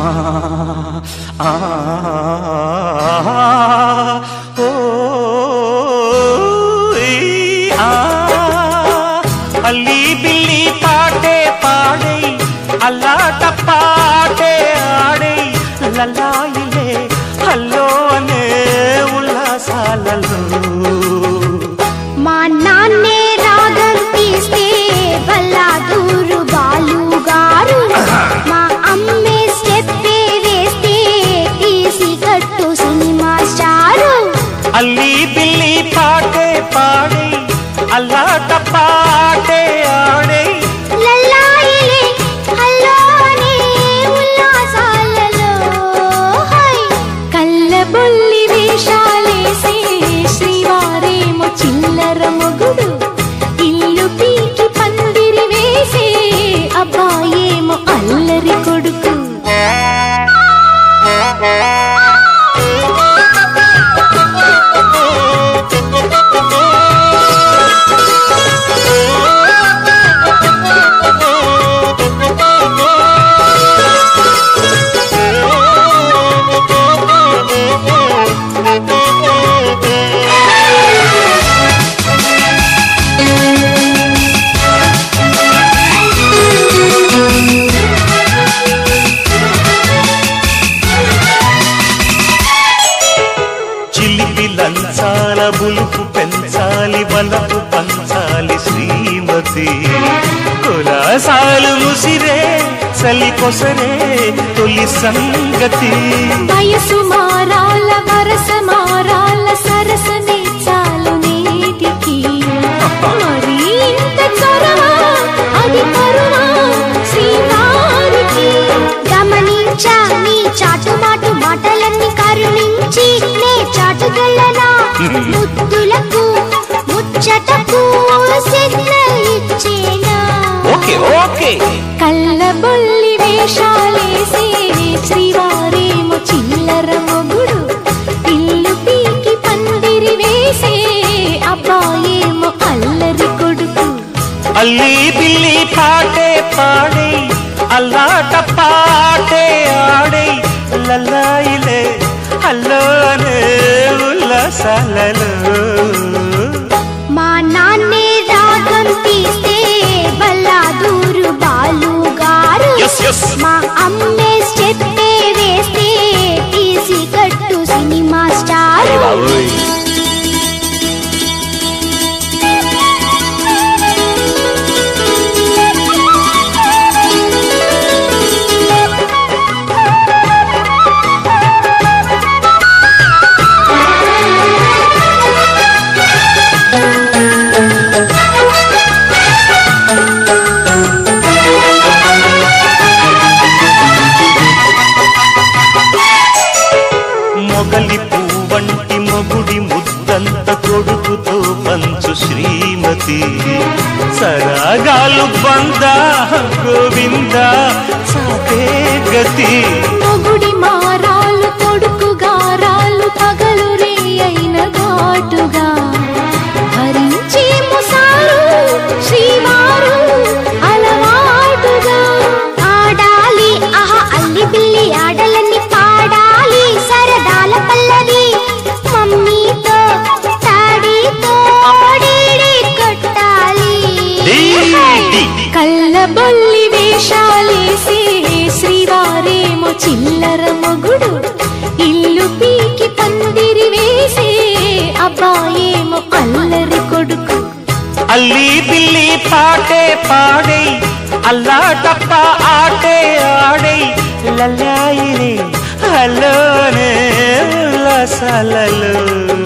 ఆ, ఓ, ఈ, ఆ. అల్లి బిల్లి పాటే పాడై అల్లాట పాటే ఆడై లల్లాయిలే హల్లో అనే ఉల్లాసాలలో మా నాన్నే రాగం తీస్తే బల్లాదూరు బాలు గారు మా అమ్మే స్టెప్పే వేస్తే తీసి కట్టు సినిమా స్టారు అల్లి బిల్లి పాటే పాడై అల్లాట పాటే ఆడై లల్లాయిలే హల్లో అనే ఉల్లాసాలలో హై కళ్ళబొల్లి వేషాలేసే శ్రీవారేమో చిల్లర మొగుడు ఇల్లు పీకి పందిరి వేసే అబ్బాయేమో అల్లరి కొడుకు చిలిపి లంచాల బులుపు పెంచాలి వలపు పంచాలి శ్రీమతి కులాసాలు ముసిరే చలి కొసరే తొలి సంగతి వయసు మారాల వరస మారాల సరసనే చాలు నేటికి మరి ఇంత చొరవ అది కరుణ శ్రీవారికి గమనించా నీ చాటుమాటు మాటలన్నీ కరుణించి నే చాటుకెళ్ళనా ముద్దులకు ముచ్చటకు సిగ్నల్ ఇచ్చేనా ఓకే ఓకే కళ్ళబొల్లి వేషాలేసే శ్రీవారేమో చిల్లర మొగుడు ఇల్లు పీకి పందిరి వేసే అబ్బాయేమో అల్లరి కొడుకు అల్లి బిల్లి పాటే పాడై అల్లాట పాటే ఆడై లల్లాయిలే అల్లోనే ఉల్లాసాలలో మా నాన్నే రాగం తీస్తే బల్లాదూరు బాలు గారు Yes, yes. మా అమ్మే స్టెప్పే వేస్తే తీసి కట్టు సినిమా స్టార్ మొగలి పువ్వంటి మొగుడి ముద్దంత కొడుకుతో పంచు శ్రీమతి సరాగాలు బందా గోవింద సాతే గతి మొగుడి మారాలు కొడుకు గారాలు పగలు రే అయిన ఘాటుగా భరించే ముసారు శ్రీవారు అలవాటుగా ఆడాలి ఆహా అల్లి బిల్లి ఆడలని పాడాలి సరదాల పల్లవి మమ్మీతో డాడీతో డీడీ కొట్టాలి డీడీ. కళ్ళబొల్లి వేషాలేసే శ్రీవారేమో చిల్లర మొగుడు ఇల్లు పీకి పందిరి వేసే అబ్బాయేమో అల్లరి కొడుకు అల్లి బిల్లి పాటే పాడై అల్లాటప్ప ఆటే ఆడై లల్లాయిలే హలోనే ఉల్లాసాలలో